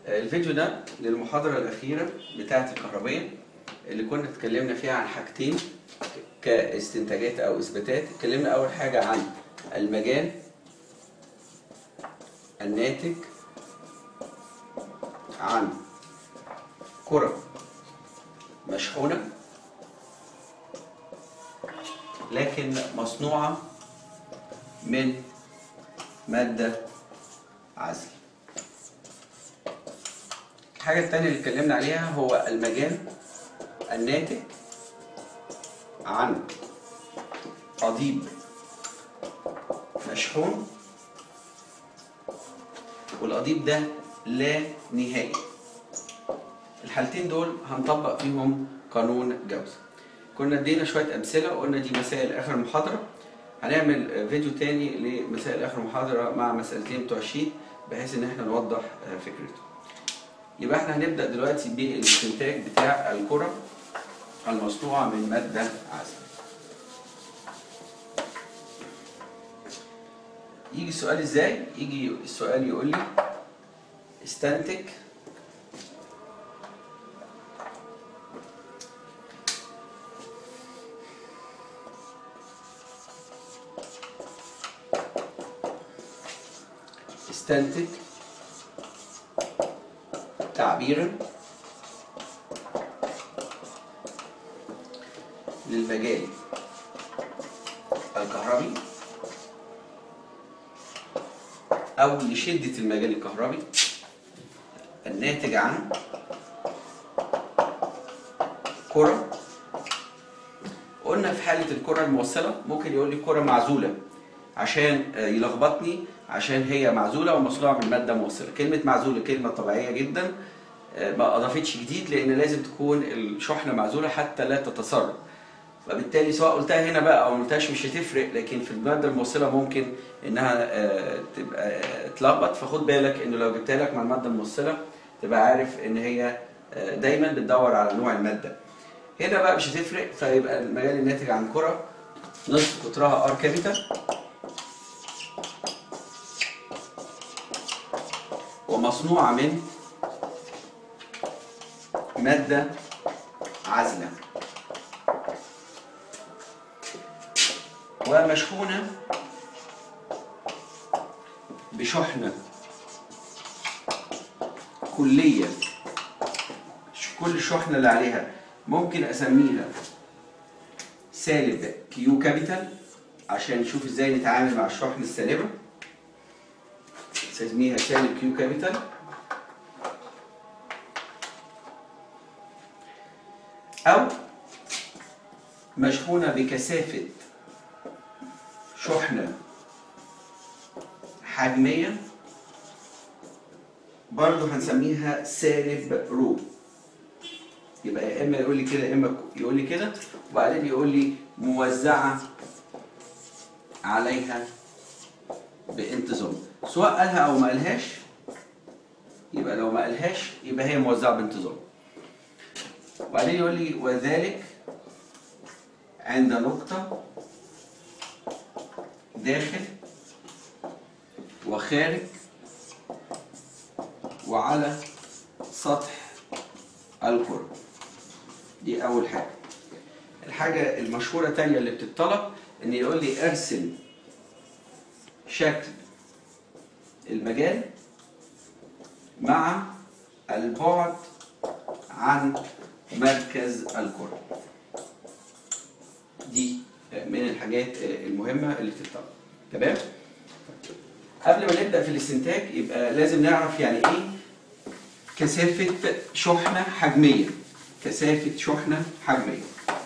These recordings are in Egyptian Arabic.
الفيديو ده للمحاضرة الأخيرة بتاعة الكهربية اللي كنا اتكلمنا فيها عن حاجتين كاستنتاجات أو إثباتات اتكلمنا أول حاجة عن المجال الناتج عن كرة مشحونة لكن مصنوعة من مادة عزل الحاجة التانية اللي اتكلمنا عليها هو المجال الناتج عن قضيب مشحون والقضيب ده لا نهائي الحالتين دول هنطبق فيهم قانون جوز كنا ادينا شوية أمثلة وقلنا دي مسائل آخر المحاضرة هنعمل فيديو تاني لمسائل آخر المحاضرة مع مسألتين بتوع الشيت بحيث إن احنا نوضح فكرته يبقى احنا هنبدأ دلوقتي بالاستنتاج بتاع الكرة المصنوعة من مادة عزل يجي السؤال ازاي؟ يجي السؤال يقول لي استنتج استنتج تعبيرا للمجال الكهربي أو لشدة المجال الكهربي الناتج عن كرة قلنا في حالة الكرة الموصلة ممكن يقول لي كرة معزولة عشان يلخبطني عشان هي معزولة ومصنوعة من مادة موصلة كلمة معزولة كلمة طبيعية جدا ما أضافتش جديد لأن لازم تكون الشحنة معزولة حتى لا تتسرب فبالتالي سواء قلتها هنا بقى او ما قلتهاش مش هتفرق لكن في الماده الموصله ممكن انها تبقى تلخبط فخد بالك انه لو جبتها لك مع الماده الموصله تبقى عارف ان هي دايما بتدور على نوع الماده هنا بقى مش هتفرق فيبقى المجال الناتج عن كره نصف قطرها ار كابيتال ومصنوعه من ماده عازله ومشحونة بشحنة كلية كل الشحنة اللي عليها ممكن أسميها سالب كيو كابيتال عشان نشوف ازاي نتعامل مع الشحنة السالبة نسميها سالب كيو كابيتال أو مشحونة بكثافة شحنة حجمية برضه هنسميها سالب رو يبقى يا اما يقول لي كده يا اما يقول لي كده وبعدين يقول لي موزعة عليها بانتظام سواء قالها او ما قالهاش يبقى لو ما قالهاش يبقى هي موزعة بانتظام وبعدين يقول لي وذلك عند نقطة داخل وخارج وعلى سطح الكرة دي أول حاجة الحاجة المشهورة التانية اللي بتطلب إن يقول لي ارسم شكل المجال مع البعد عن مركز الكرة دي من الحاجات المهمة اللي بتطلب تمام؟ قبل ما نبدأ في الاستنتاج يبقى لازم نعرف يعني ايه كثافة شحنة حجمية كثافة شحنة حجمية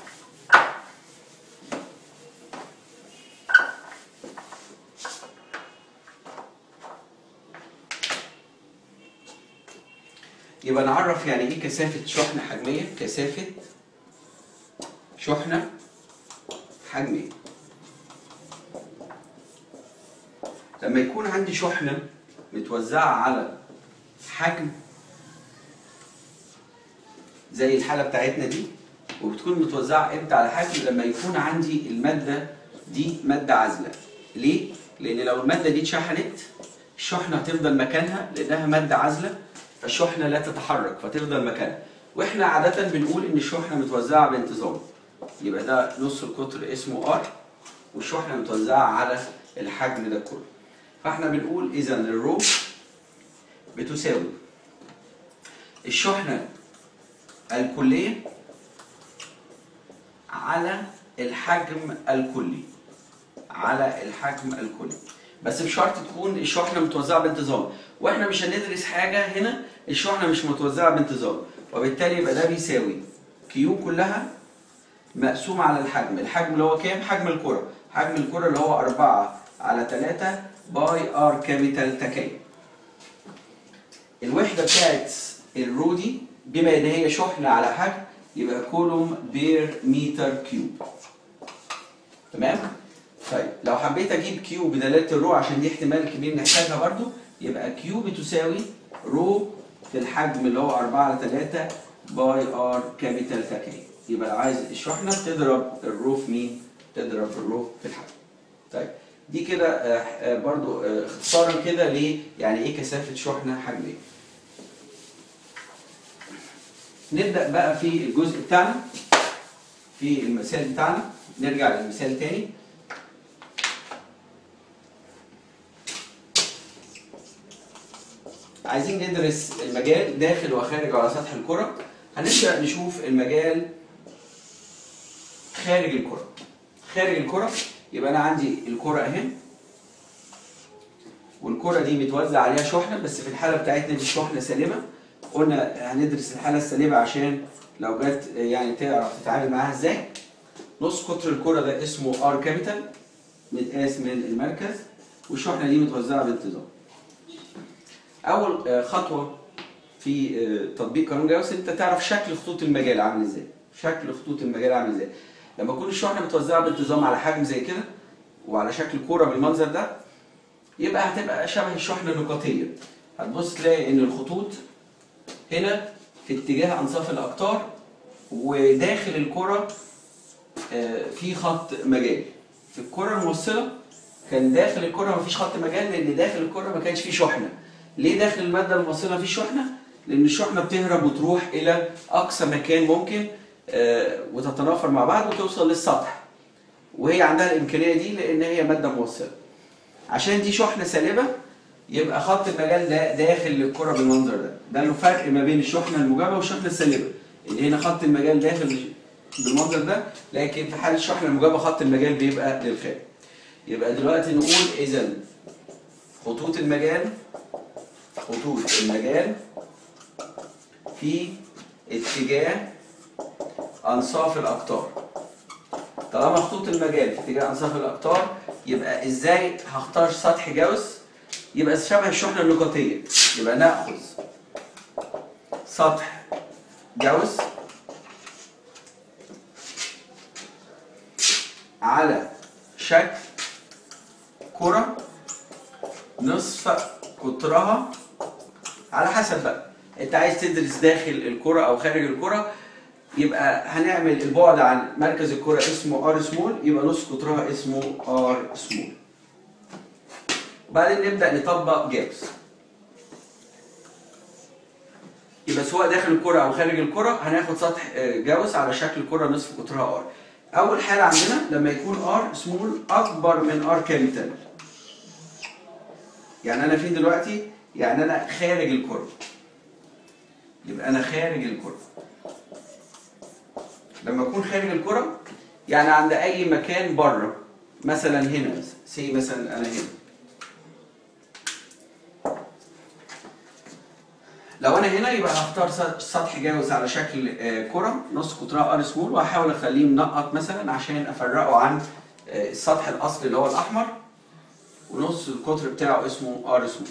يبقى نعرف يعني ايه كثافة شحنة حجمية كثافة شحنة حجمية لما يكون عندي شحنة متوزعة على حجم زي الحالة بتاعتنا دي وبتكون متوزعة امتى على حجم لما يكون عندي المادة دي مادة عازلة ليه؟ لأن لو المادة دي اتشحنت الشحنة هتفضل مكانها لأنها مادة عازلة فالشحنه لا تتحرك فتفضل مكانها واحنا عاده بنقول ان الشحنه متوزعه بانتظام يبقى ده نص القطر اسمه ار والشحنه متوزعه على الحجم ده كله فاحنا بنقول اذا الرو بتساوي الشحنه الكليه على الحجم الكلي على الحجم الكلي بس بشرط تكون الشحنه متوزعه بانتظام واحنا مش هندرس حاجه هنا الشحنه مش متوزعه بانتظام وبالتالي يبقى ده بيساوي كيو كلها مقسوم على الحجم الحجم اللي هو كام حجم الكره حجم الكره اللي هو 4 على 3 باي ار كابيتال تكاين الوحده بتاعت الرو دي بما ان هي شحنه على حجم يبقى كولوم بير متر كيوب تمام طيب لو حبيت اجيب كيو بدلاله الرو عشان دي احتمال كبير نحتاجها برضو يبقى كيو بتساوي رو في الحجم اللي هو 4 على 3 باي ار كابيتال تكاين يبقى لو عايز الشحنه تضرب الرو في مين؟ تضرب الرو في الحجم طيب دي كده آه، آه، برضو آه، اختصارا كده ليه يعني ايه كثافه شحنه حجميه نبدا بقى في الجزء بتاعنا في المثال بتاعنا نرجع للمثال تاني عايزين ندرس المجال داخل وخارج على سطح الكرة هنبدأ نشوف المجال خارج الكرة خارج الكرة يبقى أنا عندي الكرة أهي والكرة دي متوزع عليها شحنة بس في الحالة بتاعتنا دي الشحنة سالبة قلنا هندرس الحالة السالبة عشان لو جت يعني تعرف تتعامل معاها ازاي نص قطر الكرة ده اسمه ار كابيتال متقاس من المركز والشحنة دي متوزعة بانتظام اول آه، خطوه في آه، تطبيق قانون جاوس انت تعرف شكل خطوط المجال عامل ازاي شكل خطوط المجال عامل ازاي لما تكون الشحنه متوزعه بانتظام على حجم زي كده وعلى شكل كوره بالمنظر ده يبقى هتبقى شبه الشحنه النقطيه هتبص تلاقي ان الخطوط هنا في اتجاه انصاف الاقطار وداخل الكره آه، في خط مجال في الكره الموصله كان داخل الكره مفيش خط مجال لان داخل الكره ما كانش فيه شحنه ليه داخل الماده الموصله فيه شحنه لان الشحنه بتهرب وتروح الى اقصى مكان ممكن آه، وتتنافر مع بعض وتوصل للسطح وهي عندها الامكانيه دي لان هي ماده موصله عشان دي شحنه سالبه يبقى خط المجال ده داخل الكره بالمنظر ده ده له فرق ما بين الشحنه الموجبه والشحنه السالبه ان هنا خط المجال داخل بالمنظر ده لكن في حاله الشحنه الموجبه خط المجال بيبقى للخارج يبقى دلوقتي نقول اذا خطوط المجال خطوط المجال في اتجاه انصاف الاقطار طالما خطوط المجال في اتجاه انصاف الاقطار يبقى ازاي هختار سطح جوس يبقى شبه الشحنه النقطيه يبقى ناخذ سطح جوس على شكل كرة نصف قطرها على حسب بقى انت عايز تدرس داخل الكرة او خارج الكرة يبقى هنعمل البعد عن مركز الكرة اسمه ار سمول يبقى نص قطرها اسمه ار سمول وبعدين نبدأ نطبق جاوس يبقى سواء داخل الكرة أو خارج الكرة هناخد سطح آه، جاوس على شكل كرة نصف قطرها ار. أول حالة عندنا لما يكون ار سمول أكبر من ار كابيتال. يعني أنا فين دلوقتي؟ يعني أنا خارج الكرة. يبقى أنا خارج الكرة. لما أكون خارج الكرة يعني عند أي مكان بره مثلا هنا سي مثلا أنا هنا. لو انا هنا يبقى هختار س- سطح جاوز على شكل آه، كرة نص قطرها ار سمول وهحاول اخليه منقط مثلا عشان افرقه عن آه، السطح الاصلي اللي هو الاحمر ونص القطر بتاعه اسمه ار سمول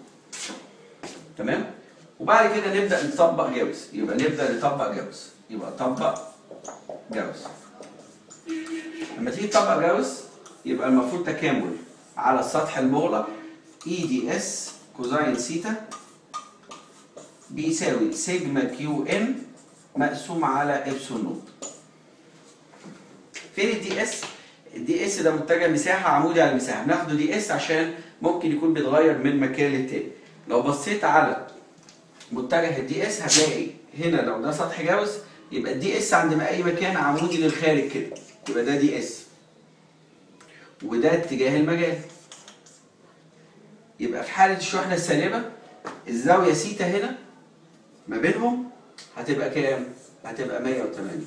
تمام وبعد كده نبدا نطبق جاوز يبقى نبدا نطبق جاوز يبقى طبق جاوز لما تيجي تطبق جاوز يبقى المفروض تكامل على السطح المغلق اي دي اس كوزاين سيتا بيساوي سيجما كيو ان مقسوم على ابسون نوت فين الدي اس الدي اس ده متجه مساحه عمودي على المساحه بناخده دي اس عشان ممكن يكون بيتغير من مكان للتاني لو بصيت على متجه الدي اس هتلاقي هنا لو ده سطح جاوز يبقى الدي اس عند اي مكان عمودي للخارج كده يبقى ده دي اس وده اتجاه المجال يبقى في حالة الشحنة السالبة الزاوية سيتا هنا ما بينهم هتبقى كام؟ هتبقى 180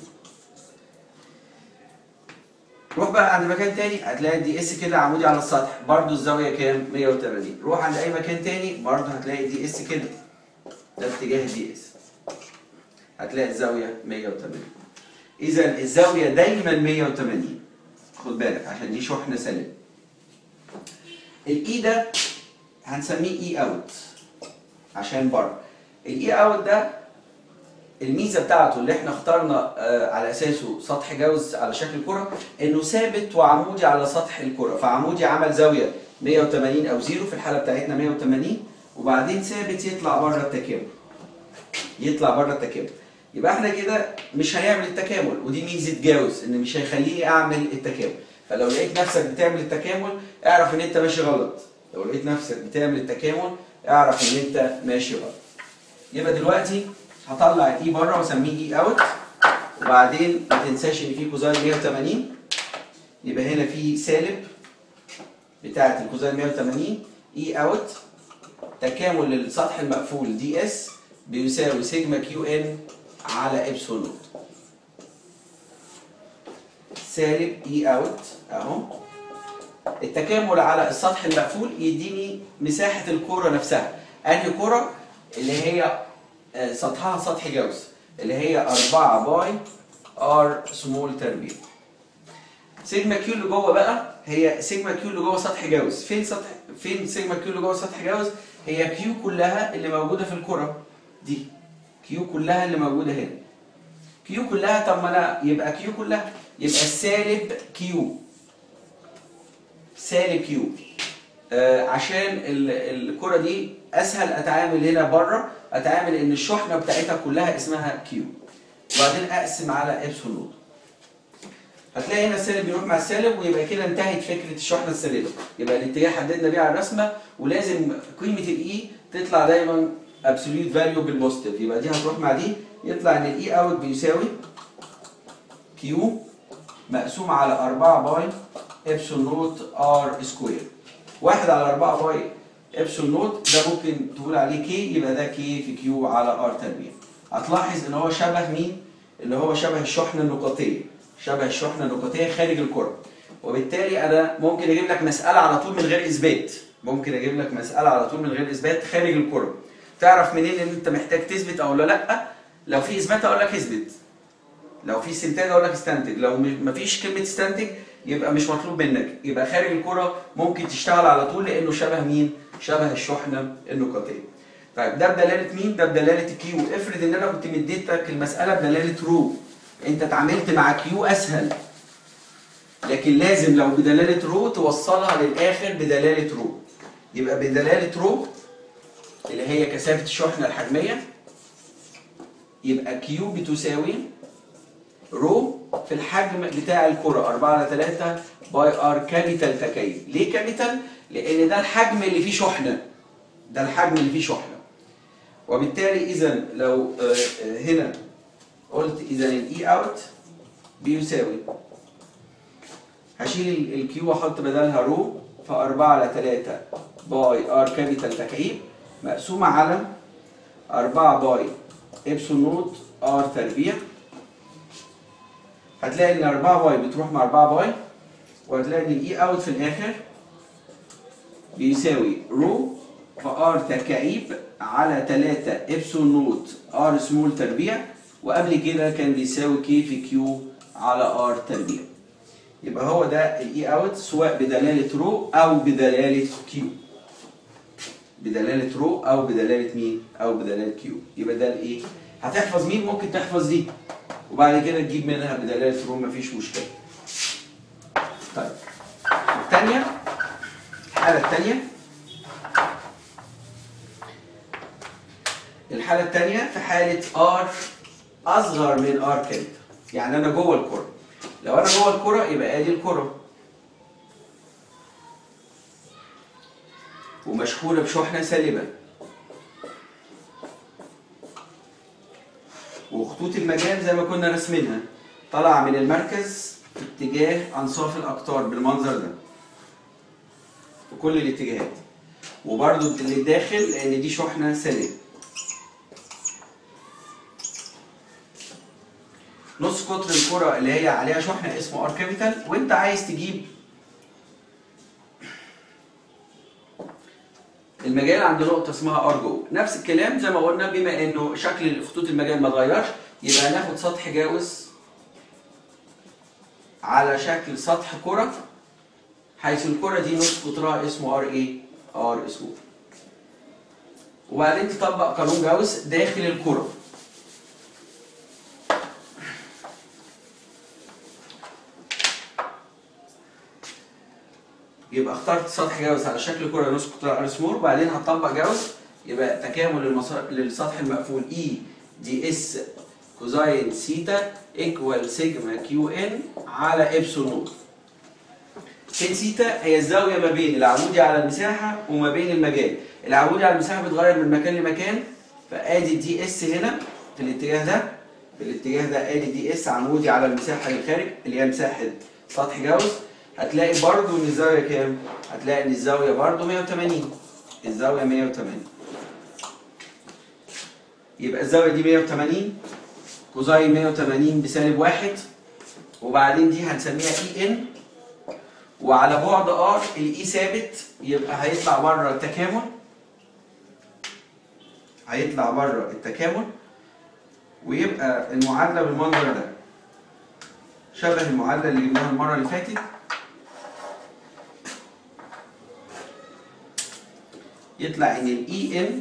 روح بقى عند مكان تاني هتلاقي الدي اس كده عمودي على السطح برضو الزاوية كام؟ 180 روح عند أي مكان تاني برضو هتلاقي الدي اس كده ده اتجاه الدي اس هتلاقي الزاوية 180 إذا الزاوية دايما 180 خد بالك عشان دي شحنة سالبة الاي ده هنسميه اي اوت عشان بره الاي اوت ده الميزه بتاعته اللي احنا اخترنا آه، على اساسه سطح جوز على شكل كره انه ثابت وعمودي على سطح الكره فعمودي عمل زاويه 180 او زيرو في الحاله بتاعتنا 180 وبعدين ثابت يطلع بره التكامل يطلع بره التكامل يبقى احنا كده مش هنعمل التكامل ودي ميزه جاوز ان مش هيخليني اعمل التكامل فلو لقيت نفسك بتعمل التكامل اعرف ان انت ماشي غلط لو لقيت نفسك بتعمل التكامل اعرف ان انت ماشي غلط يبقى دلوقتي هطلع الاي بره واسميه اي اوت وبعدين ما تنساش ان في كوزاين 180 يبقى هنا في سالب بتاعه الكوزاين 180 اي اوت تكامل للسطح المقفول دي اس بيساوي سيجما كيو ان على ابسلون نوت سالب اي اوت اهو التكامل على السطح المقفول يديني مساحة الكرة نفسها أنهي كرة اللي هي آه، سطحها سطح جوز اللي هي 4 باي ار سمول تربيع سيجما كيو اللي جوه بقى هي سيجما كيو اللي جوه سطح جوز فين سطح فين سيجما كيو اللي جوه سطح جوز هي كيو كلها اللي موجودة في الكرة دي كيو كلها اللي موجودة هنا كيو كلها طب ما انا يبقى كيو كلها يبقى السالب كيو سالب كيو آه عشان ال- الكرة دي اسهل اتعامل هنا بره اتعامل ان الشحنة بتاعتها كلها اسمها كيو وبعدين اقسم على ابسلون نوت هتلاقي هنا السالب بيروح مع السالب ويبقى كده انتهت فكره الشحنه السالبه يبقى الاتجاه حددنا بيه على الرسمه ولازم قيمه الاي تطلع دايما ابسوليوت فاليو بالبوزيتيف يبقى دي هتروح مع دي يطلع ان الاي اوت بيساوي كيو مقسوم على 4 باي ابسون نوت ار سكوير واحد على 4 باي ابسون نوت ده ممكن تقول عليه كي يبقى ده كي في كيو على ار تربيع هتلاحظ ان هو شبه مين اللي هو شبه الشحنه النقطيه شبه الشحنه النقطيه خارج الكره وبالتالي انا ممكن اجيب لك مساله على طول من غير اثبات ممكن اجيب لك مساله على طول من غير اثبات خارج الكره تعرف منين ان انت محتاج تثبت او لا لا لو في اثبات اقول لك اثبت لو في استنتاج اقول لك استنتج لو م- مفيش كلمه استنتج يبقى مش مطلوب منك يبقى خارج الكره ممكن تشتغل على طول لانه شبه مين شبه الشحنه النقطيه طيب ده بدلاله مين ده بدلاله كيو افرض ان انا كنت مديتك المساله بدلاله رو انت اتعاملت مع كيو اسهل لكن لازم لو بدلاله رو توصلها للاخر بدلاله رو يبقى بدلاله رو اللي هي كثافه الشحنه الحجميه يبقى كيو بتساوي رو في الحجم بتاع الكرة 4 على 3 باي ار كابيتال تكيف ليه كابيتال؟ لأن ده الحجم اللي فيه شحنة ده الحجم اللي فيه شحنة وبالتالي إذا لو آه، آه، هنا قلت إذا الإي أوت بيساوي هشيل الكيو واحط بدلها رو ف 4 على 3 باي ار كابيتال تكعيب مقسومة على 4 باي ابسون نوت ار تربيع هتلاقي ان 4 باي بتروح مع 4 باي وهتلاقي ان الاي اوت في الاخر بيساوي رو في ار تكعيب على 3 ابسون نوت ار سمول تربيع وقبل كده كان بيساوي كي في كيو على ار تربيع يبقى هو ده الاي اوت سواء بدلاله رو او بدلاله كيو بدلاله رو او بدلاله مين او بدلاله كيو يبقى ده الايه هتحفظ مين ممكن تحفظ دي وبعد كده تجيب منها بدلاله رو مفيش مشكله طيب الثانيه الحاله الثانيه الحاله الثانيه في حاله ار اصغر من ار كابيتال يعني انا جوه الكره لو انا جوه الكره يبقى ادي الكره ومشحونه بشحنه سالبه وخطوط المجال زي ما كنا راسمينها طالعه من المركز في اتجاه انصاف الاقطار بالمنظر ده في كل الاتجاهات وبرده اللي داخل لان دي شحنه سالبه نص قطر الكرة اللي هي عليها شحنة اسمه ار كابيتال وانت عايز تجيب المجال عند نقطة اسمها ار جوه نفس الكلام زي ما قلنا بما انه شكل خطوط المجال ما اتغيرش يبقى هناخد سطح جاوز على شكل سطح كرة حيث الكرة دي نص قطرها اسمه ار ايه؟ ار سمول وبعدين تطبق قانون جاوس داخل الكرة يبقى اخترت سطح جاوز على شكل كرة نص قطرها ار سمول وبعدين هتطبق جاوز يبقى تكامل المسار للسطح المقفول اي دي اس كوزاين سيتا ايكوال سيجما كيو ان على ابسون نوت فين سيتا هي الزاويه ما بين العمودي على المساحه وما بين المجال العمودي على المساحه بيتغير من مكان لمكان فادي دي اس هنا في الاتجاه ده في الاتجاه ده ادي دي اس عمودي على المساحه اللي خارج اللي هي مساحه سطح جاوز هتلاقي برضو ان الزاويه كام هتلاقي ان الزاويه برضو 180 الزاويه 180 يبقى الزاويه دي 180 كوزاين 180 بسالب واحد وبعدين دي هنسميها اي ان وعلى بعد ار الاي ثابت يبقى هيطلع بره التكامل هيطلع بره التكامل ويبقى المعادله بالمنظر ده شبه المعادله اللي جبناها المره اللي فاتت يطلع ان الاي ان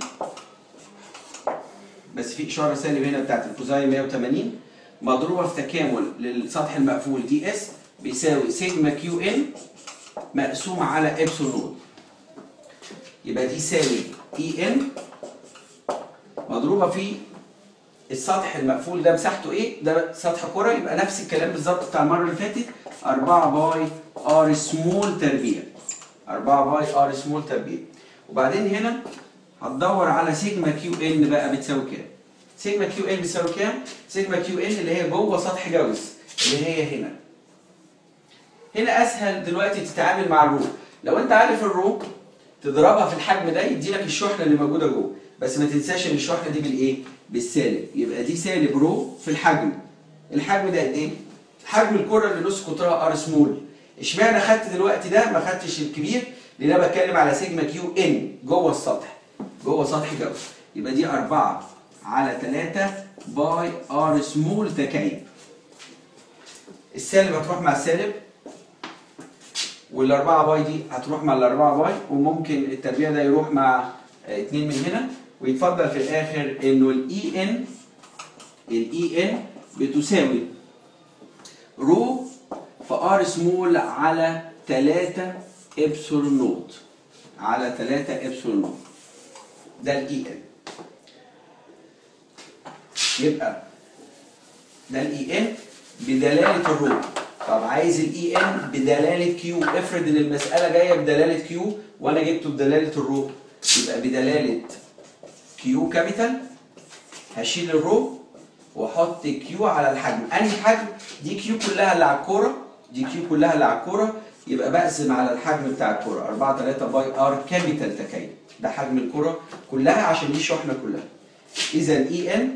بس في اشاره سالب هنا بتاعت الكوزاين 180 مضروبه في تكامل للسطح المقفول دي اس بيساوي سيجما كيو ان مقسوم على ابسون نود يبقى دي يساوي اي ان مضروبه في السطح المقفول ده مساحته ايه؟ ده سطح كره يبقى نفس الكلام بالظبط بتاع المره اللي فاتت 4 باي ار سمول تربيع 4 باي ار سمول تربيع وبعدين هنا هتدور على سيجما كيو ان بقى بتساوي كام؟ سيجما كيو ان بتساوي كام؟ سيجما كيو ان اللي هي جوه سطح جوز اللي هي هنا. هنا اسهل دلوقتي تتعامل مع الرو، لو انت عارف الرو تضربها في الحجم ده يدي لك الشحنه اللي موجوده جوه، بس ما تنساش ان الشحنه دي بالايه؟ بالسالب، يبقى دي سالب رو في الحجم. الحجم ده قد ايه؟ حجم الكره اللي نص قطرها ار سمول. اشمعنى خدت دلوقتي ده ما خدتش الكبير؟ لان انا بتكلم على سيجما كيو ان جوه السطح. جوه سطح جوز يبقى دي 4 على 3 باي ار سمول تكعيب السالب هتروح مع السالب والأربعة باي دي هتروح مع الأربعة باي وممكن التربيع ده يروح مع اتنين من هنا ويتفضل في الآخر إنه الإي إن الإي إن بتساوي رو في ار سمول على 3 ابسلون نوت على 3 ابسلون نوت ده الاي ان يبقى ده الاي ان بدلاله الرو طب عايز الاي ان بدلاله كيو افرض ان المساله جايه بدلاله كيو وانا جبته بدلاله الرو يبقى بدلاله كيو كابيتال هشيل الرو واحط كيو على الحجم انهي حجم دي كيو كلها اللي على الكوره دي كيو كلها اللي على الكوره يبقى بقسم على الحجم بتاع الكوره 4 3 باي ار كابيتال تكاين ده حجم الكرة كلها عشان دي الشحنة كلها إذا اي ان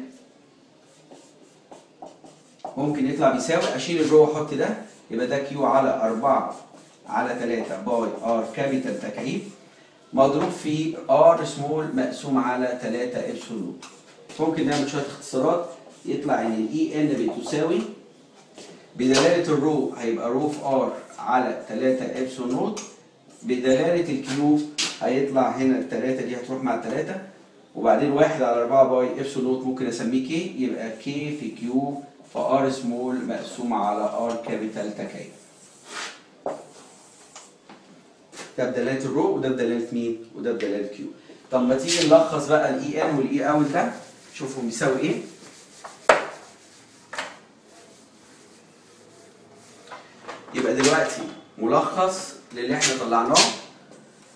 ممكن يطلع بيساوي أشيل الرو وأحط ده يبقى ده كيو على 4 على 3 باي ار كابيتال تكعيب مضروب في ار سمول مقسوم على 3 ابسلون ممكن نعمل شوية اختصارات يطلع ان الاي ان بتساوي بدلالة الرو هيبقى رو في ار على 3 ابسلون نوت بدلالة الكيو هيطلع هنا التلاتة دي هتروح مع التلاتة وبعدين واحد على أربعة باي ابسلون نوت ممكن أسميه كي يبقى كي في كيو في ار سمول مقسوم على ار كابيتال تكاين. ده بدلالة الرو وده بدلالة مين؟ وده بدلالة كيو. طب ما تيجي نلخص بقى الاي ان والاي اوت ده شوفوا بيساوي ايه؟ يبقى دلوقتي ملخص للي احنا طلعناه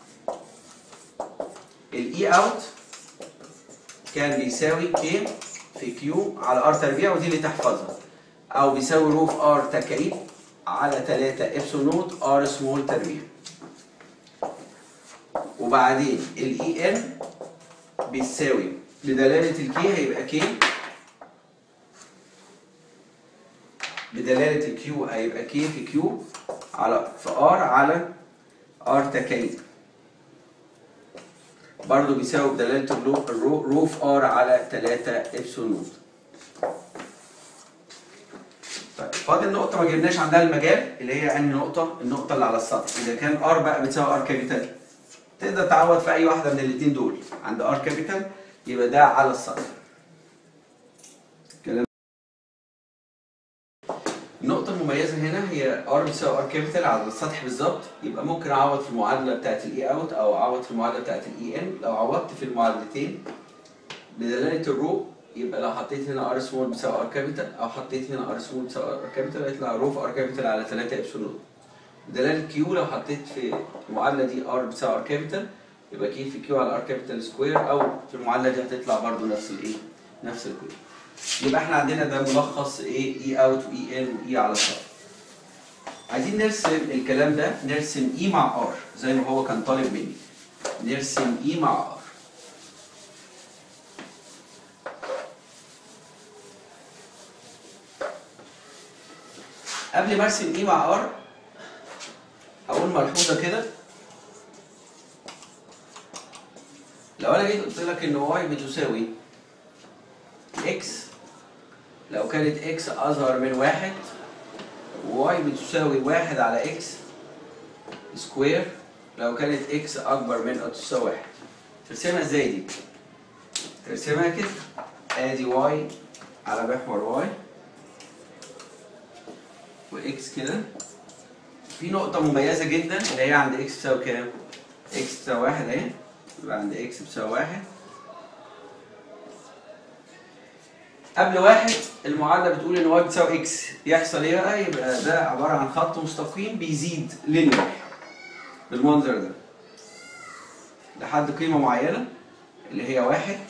الاي اوت كان بيساوي كي في كيو على ار تربيع ودي اللي تحفظها او بيساوي رو في ار تكعيب على 3 ابسلون نوت ار سمول تربيع وبعدين الاي ان بيساوي بدلالة الكي هيبقى كي بدلالة الكيو هيبقى كي في كيو على في ار على ار تكعيب برضه بيساوي بدلالة الرو الرو رو في ار على 3 ابسلون نوت طيب فاضل نقطة ما جبناش عندها المجال اللي هي أنهي نقطة؟ النقطة اللي على السطح، إذا كان ار بقى بتساوي ار كابيتال تقدر تعوض في أي واحدة من الاتنين دول، عند ار كابيتال يبقى ده على السطح. كلام النقطة المميزة هنا هي ار بتساوي ار كابيتال على السطح بالظبط، يبقى ممكن أعوض في المعادلة بتاعت الاي اوت أو أعوض في المعادلة بتاعت الاي ان، لو عوضت في المعادلتين بدلالة الرو يبقى لو حطيت هنا ار سمول بتساوي ار كابيتال او حطيت هنا ار سمول بتساوي ار كابيتال هيطلع رو في ار كابيتال على 3 ابسلون بدلالة كيو لو حطيت في المعادلة دي ار بتساوي ار كابيتال يبقى كي في كيو على ار كابيتال سكوير او في المعادلة دي هتطلع برضو نفس الايه؟ نفس الكوير يبقى احنا عندنا ده ملخص ايه اي اوت واي ان واي على السطح عايزين نرسم الكلام ده نرسم اي مع ار زي ما هو كان طالب مني نرسم اي مع ار قبل ما ارسم اي مع ار هقول ملحوظه كده لو انا جيت قلت لك ان واي بتساوي اكس لو كانت اكس اصغر من واحد واي بتساوي واحد على اكس سكوير لو كانت اكس اكبر من او تساوي واحد ترسمها ازاي دي؟ ترسمها كده ادي واي على محور واي واكس كده في نقطة مميزة جدا اللي هي عند اكس بتساوي كام؟ اكس بتساوي واحد اهي يبقى عند اكس بتساوي واحد قبل واحد المعادلة بتقول ان واي بتساوي اكس يحصل ايه بقى؟ يبقى ده عبارة عن خط مستقيم بيزيد لينير بالمنظر ده لحد قيمة معينة اللي هي واحد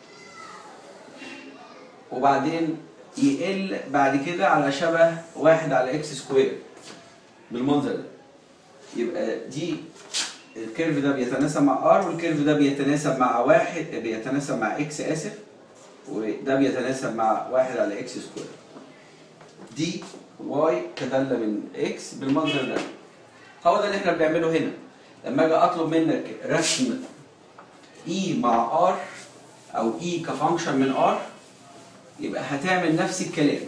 وبعدين يقل بعد كده على شبه واحد على اكس سكوير بالمنظر ده يبقى دي الكيرف ده بيتناسب مع ار والكيرف ده بيتناسب مع واحد بيتناسب مع اكس اسف وده بيتناسب مع واحد على اكس سكوير دي واي كدالة من اكس بالمنظر ده هو ده اللي احنا بنعمله هنا لما اجي اطلب منك رسم اي مع ار او اي كفانكشن من ار يبقى هتعمل نفس الكلام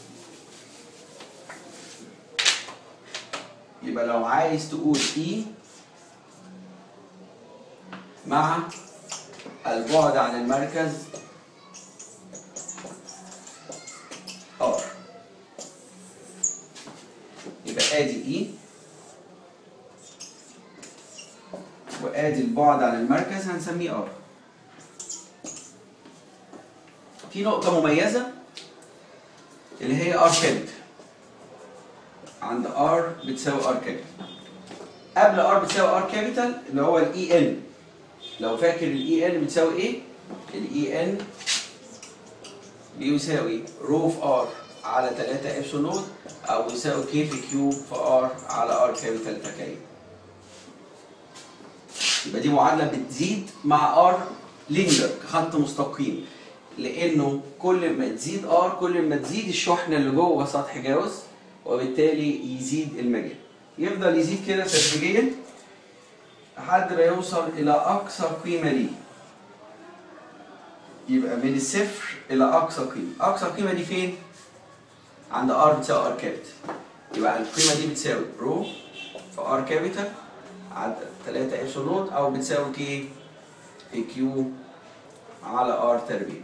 يبقى لو عايز تقول اي مع البعد عن المركز ار يبقى ادي اي وادي البعد عن المركز هنسميه ار في نقطة مميزة اللي هي ار كابيتال عند ار بتساوي ار كابيتال قبل ار بتساوي ار كابيتال اللي هو الاي ان لو فاكر الاي ان بتساوي ايه؟ الاي ان بيساوي رو في ار على 3 ابسلون نوت او يساوي كي في كيو في ار على ار كابيتال تكعيب يبقى دي معادلة بتزيد مع ار لينير خط مستقيم لانه كل ما تزيد ار كل ما تزيد الشحنه اللي جوه سطح جاوز وبالتالي يزيد المجال يفضل يزيد كده تدريجيا لحد ما يوصل الى اقصى قيمه ليه يبقى من الصفر الى اقصى قيمه اقصى قيمه دي فين عند ار بتساوي ار كابيتال يبقى القيمه دي بتساوي رو في ار كابيتال على 3 ابسلون نوت او بتساوي كي في كيو على ار تربيع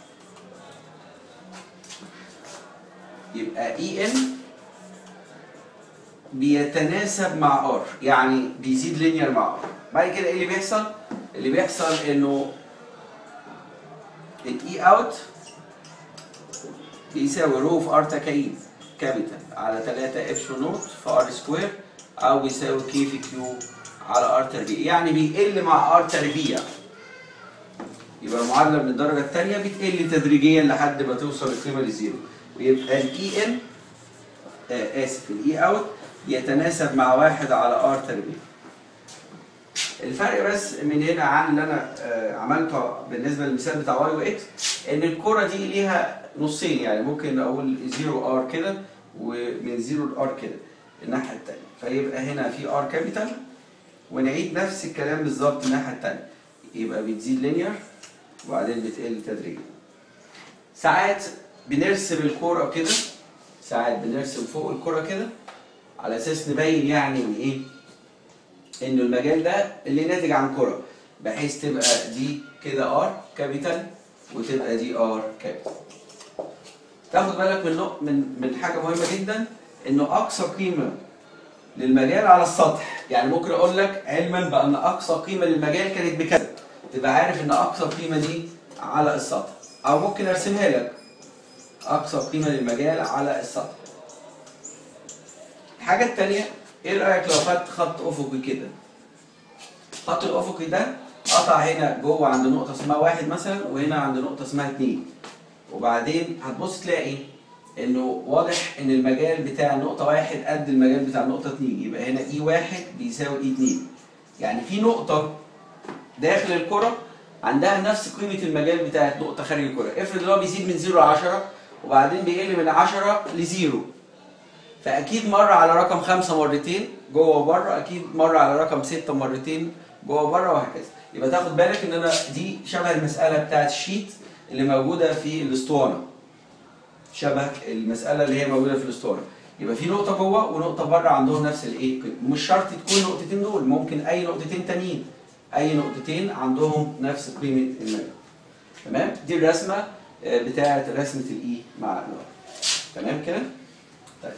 يبقى اي ان بيتناسب مع ار يعني بيزيد لينير مع ار بعد كده ايه اللي بيحصل اللي بيحصل انه الاي اوت بيساوي رو في ار تكعيب كابيتال على 3 ابسلون نوت في ار سكوير او بيساوي كي في كيو على ار تربيع يعني بيقل مع ار تربيع يبقى معادله من الدرجه الثانيه بتقل تدريجيا لحد ما توصل القيمه لزيرو ويبقى الاي ان آه اسف الاي اوت يتناسب مع واحد على ار تربيع الفرق بس من هنا عن اللي انا آه عملته بالنسبه للمثال بتاع واي واكس ان الكره دي ليها نصين يعني ممكن اقول 0 ار كده ومن 0 لار كده الناحيه الثانيه فيبقى هنا في ار كابيتال ونعيد نفس الكلام بالظبط الناحيه الثانيه يبقى بتزيد لينير وبعدين بتقل تدريجيا ساعات بنرسم الكوره كده ساعات بنرسم فوق الكوره كده على اساس نبين يعني ان ايه ان المجال ده اللي ناتج عن كره بحيث تبقى دي كده ار كابيتال وتبقى دي ار كابيتال تاخد بالك من نق- من من حاجه مهمه جدا انه اقصى قيمه للمجال على السطح يعني ممكن اقول لك علما بان اقصى قيمه للمجال كانت بكذا تبقى عارف ان اقصى قيمه دي على السطح او ممكن ارسمها لك اقصى قيمه للمجال على السطح الحاجه الثانيه ايه رايك لو خدت خط افقي كده الخط الافقي ده قطع هنا جوه عند نقطه اسمها واحد مثلا وهنا عند نقطه اسمها اتنين وبعدين هتبص تلاقي انه واضح ان المجال بتاع النقطة واحد قد المجال بتاع النقطة اتنين يبقى هنا اي واحد بيساوي اي اتنين يعني في نقطة داخل الكرة عندها نفس قيمة المجال بتاعت نقطة خارج الكرة افرض ان هو بيزيد من 0 ل 10 وبعدين بيقل من 10 لزيرو فاكيد مر على رقم خمسة مرتين جوه وبره اكيد مر على رقم ستة مرتين جوه وبره وهكذا يبقى تاخد بالك ان انا دي شبه المسألة بتاعت الشيت اللي موجودة في الاسطوانة شبه المسألة اللي هي موجودة في الاسطوانة يبقى في نقطة جوه ونقطة بره عندهم نفس الايه مش شرط تكون النقطتين دول ممكن أي نقطتين تانيين أي نقطتين عندهم نفس قيمة المجال تمام دي الرسمة آه، بتاعة رسمة الاي مع الار تمام كده؟ طيب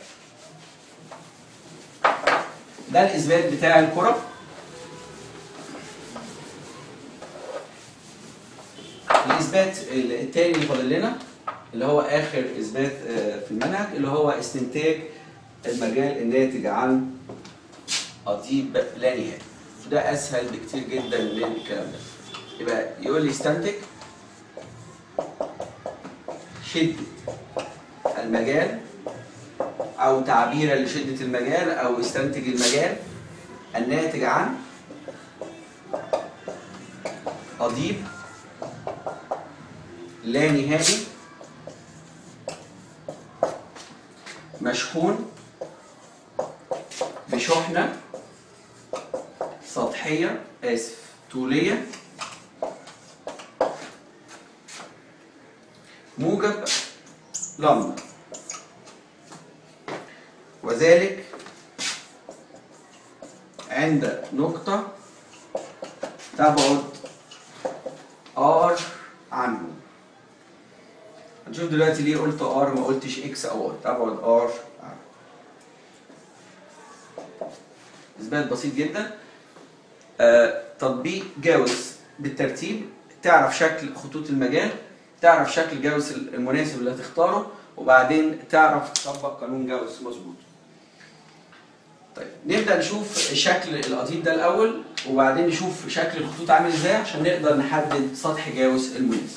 ده الإثبات بتاع الكرة الإثبات التاني اللي فاضل لنا اللي هو آخر إثبات آه، في المنهج اللي هو استنتاج المجال الناتج عن قضيب لا نهائي ده أسهل بكتير جدا من الكلام ده يبقى يقول لي استنتج شدة المجال أو تعبيرا لشدة المجال أو استنتج المجال الناتج عن قضيب لا نهائي مشحون بشحنة سطحية آسف طولية موجب لمبة وذلك عند نقطة تبعد R عنه هنشوف دلوقتي ليه قلت ار ما قلتش اكس او ار تبعد ار اثبات بسيط جدا آه تطبيق جاوس بالترتيب تعرف شكل خطوط المجال تعرف شكل جاوس المناسب اللي هتختاره وبعدين تعرف تطبق قانون جاوس مظبوط طيب نبدا نشوف شكل القضيب ده الاول وبعدين نشوف شكل الخطوط عامل ازاي عشان نقدر نحدد سطح جاوس المناسب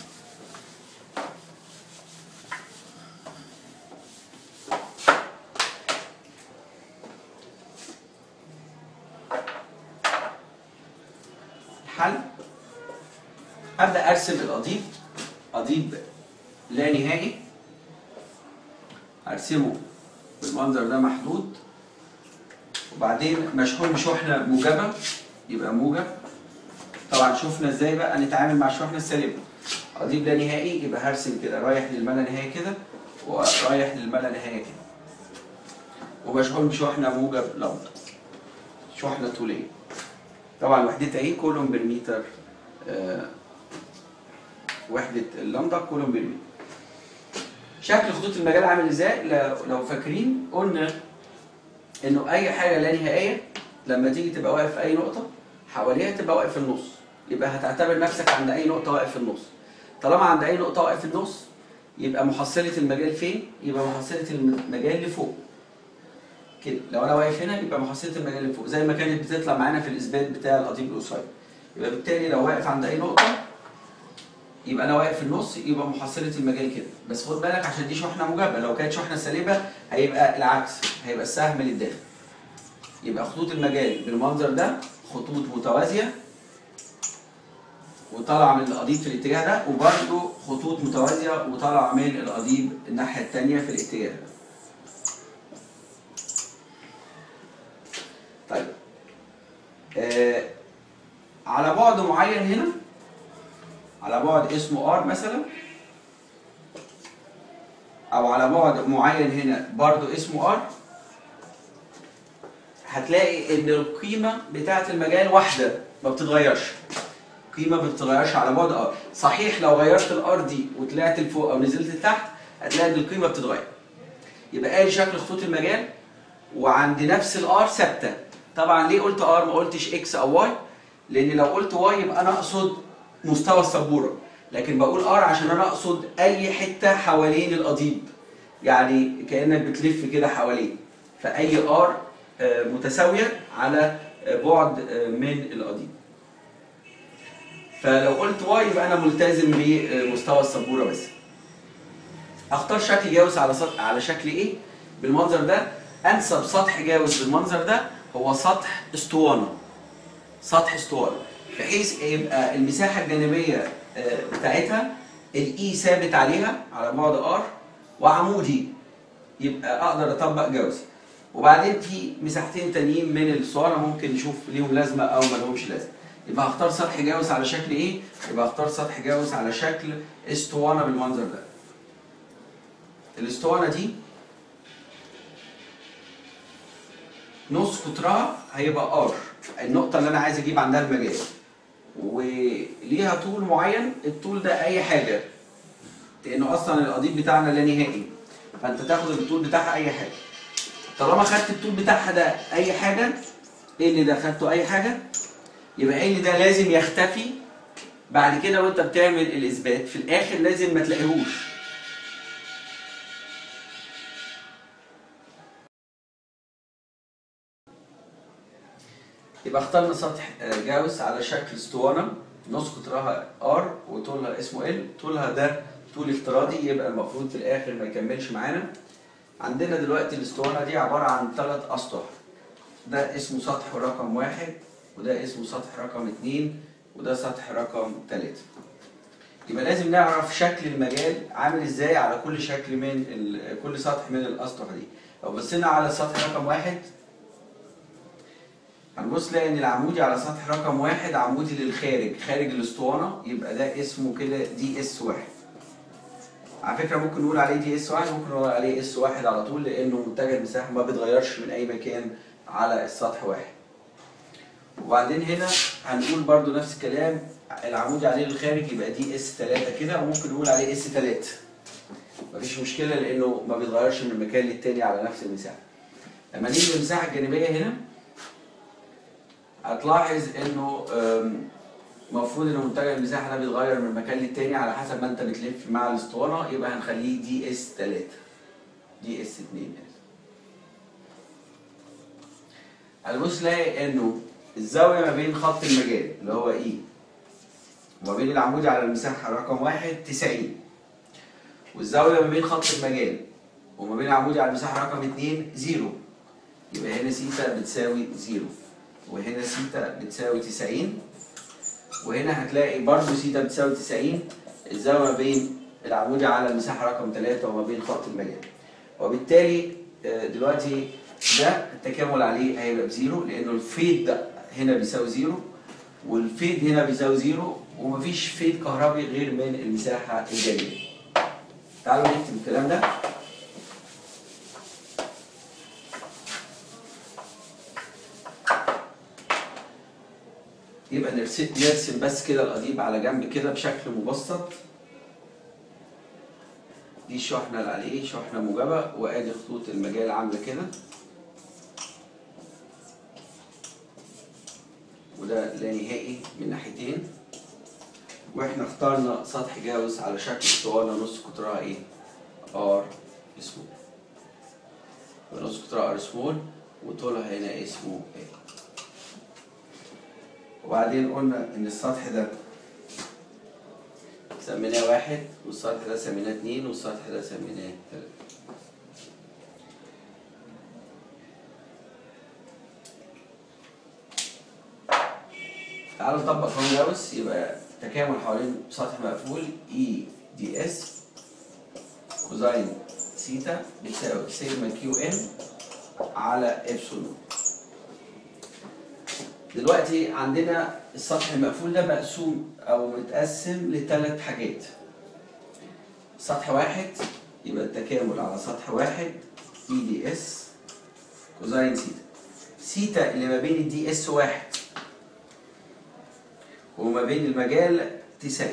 الحل ابدا ارسم القضيب قضيب لا نهائي ارسمه بالمنظر ده محدود وبعدين مشحون بشحنه موجبه يبقى موجب طبعا شفنا ازاي بقى نتعامل مع الشحنه السالبه قضيب لا نهائي يبقى هرسم كده رايح للما لا نهايه كده ورايح للما لا نهايه كده ومشحون بشحنه موجب لمبه شحنه طوليه طبعا وحدتها ايه كولوم بالمتر آه وحده اللمبه كولوم بالمتر شكل خطوط المجال عامل ازاي لو- لو فاكرين قلنا انه اي حاجه لا نهائيه لما تيجي تبقى واقف في اي نقطه حواليها تبقى واقف في النص يبقى هتعتبر نفسك عند اي نقطه واقف في النص طالما عند اي نقطه واقف في النص يبقى محصله المجال فين يبقى محصله المجال لفوق كده لو انا واقف هنا يبقى محصله المجال لفوق زي ما كانت بتطلع معانا في الاثبات بتاع القضيب القصير يبقى بالتالي لو واقف عند اي نقطه يبقى انا واقف في النص يبقى محصله المجال كده بس خد بالك عشان دي شحنه موجبه لو كانت شحنه سالبه هيبقى العكس هيبقى السهم للداخل يبقى خطوط المجال بالمنظر ده خطوط متوازيه وطالعه من القضيب في الاتجاه ده وبرده خطوط متوازيه وطالعه من القضيب الناحيه الثانيه في الاتجاه ده طيب آه على بعد معين هنا على بعد اسمه ار مثلا او على بعد معين هنا برضو اسمه ار هتلاقي ان القيمه بتاعه المجال واحده ما بتتغيرش قيمه ما بتتغيرش على بعد ار صحيح لو غيرت الار دي وطلعت لفوق او نزلت لتحت هتلاقي ان القيمه بتتغير يبقى ادي شكل خطوط المجال وعند نفس الار ثابته طبعا ليه قلت ار ما قلتش اكس او واي لان لو قلت واي يبقى انا اقصد مستوى السبوره لكن بقول ار عشان انا اقصد اي حته حوالين القضيب يعني كانك بتلف كده حواليه فاي ار متساويه على بعد من القضيب فلو قلت واي يبقى انا ملتزم بمستوى السبوره بس اختار شكل جاوز على سطح على شكل ايه بالمنظر ده انسب سطح جاوز بالمنظر ده هو سطح اسطوانه سطح اسطوانه بحيث يبقى المساحه الجانبيه بتاعتها الاي ثابت عليها على بعد ار وعمودي يبقى اقدر اطبق جوزي وبعدين في مساحتين تانيين من الاسطوانه ممكن نشوف ليهم لازمه او ما لهمش لازمه يبقى هختار سطح جاوز على شكل ايه؟ يبقى هختار سطح جاوز على شكل اسطوانه بالمنظر ده. الاسطوانه دي نص قطرها هيبقى ار النقطه اللي انا عايز اجيب عندها المجال. وليها طول معين الطول ده اي حاجه لانه اصلا القضيب بتاعنا لا نهائي فانت تاخد الطول بتاعها اي حاجه طالما خدت الطول بتاعها ده اي حاجه ايه اللي ده خدته اي حاجه يبقى ايه اللي ده لازم يختفي بعد كده وانت بتعمل الاثبات في الاخر لازم ما تلاقيهوش يبقى اخترنا سطح جاوس على شكل اسطوانه نص قطرها ار وطولها اسمه ال طولها ده طول افتراضي يبقى المفروض في الاخر ما يكملش معانا عندنا دلوقتي الاسطوانه دي عباره عن ثلاث اسطح ده اسمه سطح رقم واحد وده اسمه سطح رقم اتنين وده سطح رقم تلاته يبقى لازم نعرف شكل المجال عامل ازاي على كل شكل من كل سطح من الاسطح دي لو بصينا على سطح رقم واحد هنبص نلاقي ان العمودي على سطح رقم واحد عمودي للخارج خارج الاسطوانه يبقى ده اسمه كده دي اس واحد على فكره ممكن نقول عليه دي اس واحد ممكن نقول عليه اس واحد على طول لانه متجه المساحه ما بيتغيرش من اي مكان على السطح واحد وبعدين هنا هنقول برضو نفس الكلام العمودي عليه للخارج يبقى دي اس 3 كده وممكن نقول عليه اس 3 مفيش مشكله لانه ما بيتغيرش من مكان للتاني على نفس المساحه لما نيجي للمساحه الجانبيه هنا هتلاحظ انه المفروض ان منتج المساحه ده بيتغير من مكان للتاني على حسب ما انت بتلف مع الاسطوانه يبقى هنخليه دي اس 3 دي اس 2 هنبص نلاقي انه الزاويه ما بين خط المجال اللي هو اي وما بين العمودي على المساحه رقم واحد 90 والزاويه ما بين خط المجال وما بين العمودي على المساحه رقم 2 زيرو يبقى هنا سيتا بتساوي زيرو وهنا سيتا بتساوي 90 وهنا هتلاقي برضه سيتا بتساوي 90 الزاويه ما بين العمودي على المساحه رقم 3 وما بين خط المجال وبالتالي دلوقتي ده التكامل عليه هيبقى بزيرو لانه الفيد ده هنا بيساوي زيرو والفيد هنا بيساوي زيرو ومفيش فيد كهربي غير من المساحه الجانبيه. تعالوا نكتب الكلام ده يبقى نرسم نرسم بس كده القضيب على جنب كده بشكل مبسط دي الشحنة اللي عليه شحنة موجبة وادي خطوط المجال عاملة كده وده لا نهائي من ناحيتين واحنا اخترنا سطح جاوز على شكل اسطوانة نص قطرها ايه؟ ار سمول ونص قطرها ار سمول وطولها هنا اسمه ايه وبعدين قلنا ان السطح ده سميناه واحد والسطح ده سميناه اتنين والسطح ده سميناه تلاتة تعالوا نطبق قانون جاوس يبقى تكامل حوالين سطح مقفول اي دي اس كوزين سيتا بتساوي سيجما كيو ان على ابسلون دلوقتي عندنا السطح المقفول ده مقسوم او متقسم لثلاث حاجات سطح واحد يبقى التكامل على سطح واحد اي دي اس كوزين سيتا سيتا اللي ما بين الدي اس واحد وما بين المجال 90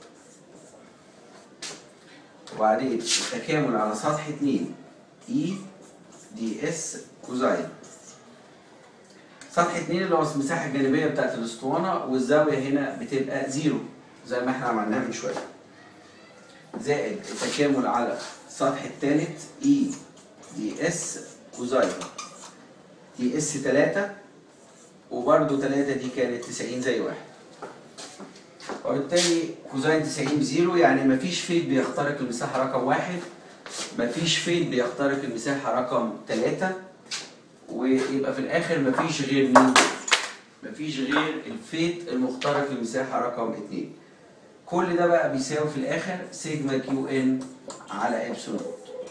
وبعدين التكامل على سطح 2 اي دي اس كوزين سطح 2 اللي هو المساحة الجانبية بتاعت الاسطوانة والزاوية هنا بتبقى زيرو زي ما احنا عملناها من شوية زائد التكامل على السطح الثالث اي دي اس كوزين دي اس 3 وبرده 3 دي كانت 90 زي واحد وبالتالي كوزين 90 بزيرو يعني مفيش فيد بيخترق المساحة رقم واحد مفيش فيد بيخترق المساحة رقم ثلاثة ويبقى في الآخر مفيش غير مين؟ مفيش غير الفيد المخترق للمساحة رقم اتنين كل ده بقى بيساوي في الآخر سيجما كيو ان على ابسلون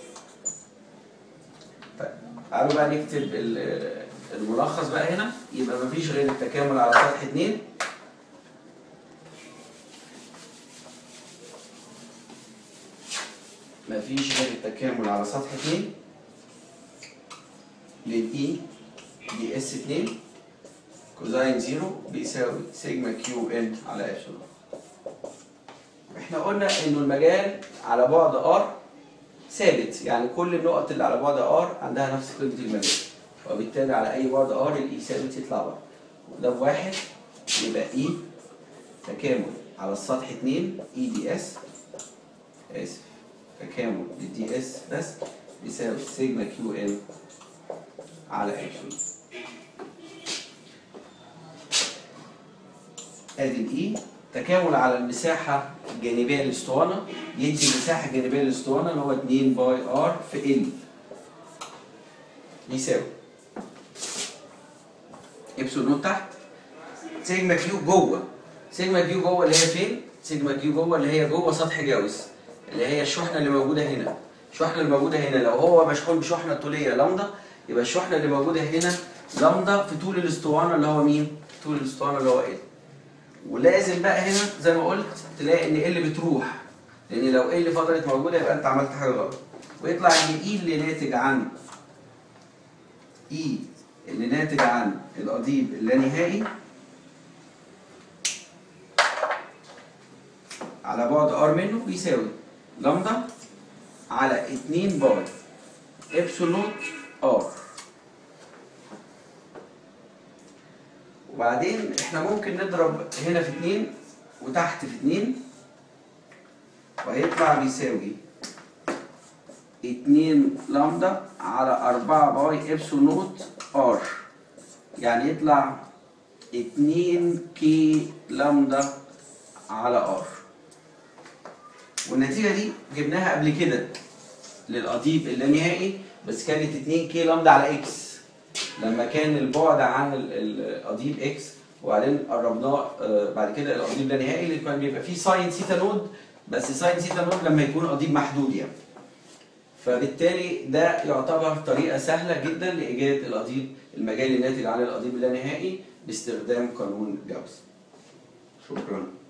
طيب تعالوا بقى نكتب ال- الملخص بقى هنا يبقى مفيش غير التكامل على سطح اتنين مفيش غير التكامل على سطح 2 للإي دي اس 2 كوزين 0 بيساوي سيجما كيو ان على ابسلون احنا قلنا انه المجال على بعد ار ثابت يعني كل النقط اللي على بعد ار عندها نفس قيمه المجال وبالتالي على اي بعد ار الاي ثابت يطلع بره وده بواحد يبقى اي تكامل على السطح 2 اي دي اس اسف تكامل للدي اس بس بيساوي سيجما كيو ان على ابسلون ادي الاي تكامل على المساحة الجانبية للاسطوانة يدي المساحة الجانبية للاسطوانة اللي هو 2 باي ار في ال يساوي ابسلون نوت تحت سيجما كيو جوه سيجما كيو جوه اللي هي فين؟ سيجما كيو جوه اللي هي جوه سطح جاوز اللي هي الشحنة اللي موجودة هنا الشحنة اللي موجودة هنا لو هو مشحون بشحنة طولية لامدا يبقى الشحنة اللي موجودة هنا لامدا في طول الاسطوانة اللي هو مين؟ طول الاسطوانة اللي هو ال ولازم بقى هنا زي ما قلت تلاقي ان ال بتروح لان لو ال فضلت موجودة يبقى انت عملت حاجة غلط ويطلع ان اي اللي ناتج عن اي اللي ناتج عن القضيب اللانهائي على بعد ار منه بيساوي لامدا على 2 باي ابسلون ار وبعدين احنا ممكن نضرب هنا في 2 وتحت في 2 وهيطلع بيساوي 2 لامدا على 4 باي ابسلون نوت ار يعني يطلع 2 كي لامدا على ار والنتيجه دي جبناها قبل كده للقضيب اللانهائي بس كانت 2 كي لامدا على اكس لما كان البعد عن ال- القضيب اكس وبعدين قربناه آه، بعد كده القضيب اللانهائي اللي كان بيبقى فيه ساين سيتا نود بس ساين سيتا نود لما يكون قضيب محدود يعني فبالتالي ده يعتبر طريقه سهله جدا لايجاد القضيب المجال الناتج عن القضيب اللانهائي باستخدام قانون جاوس شكرا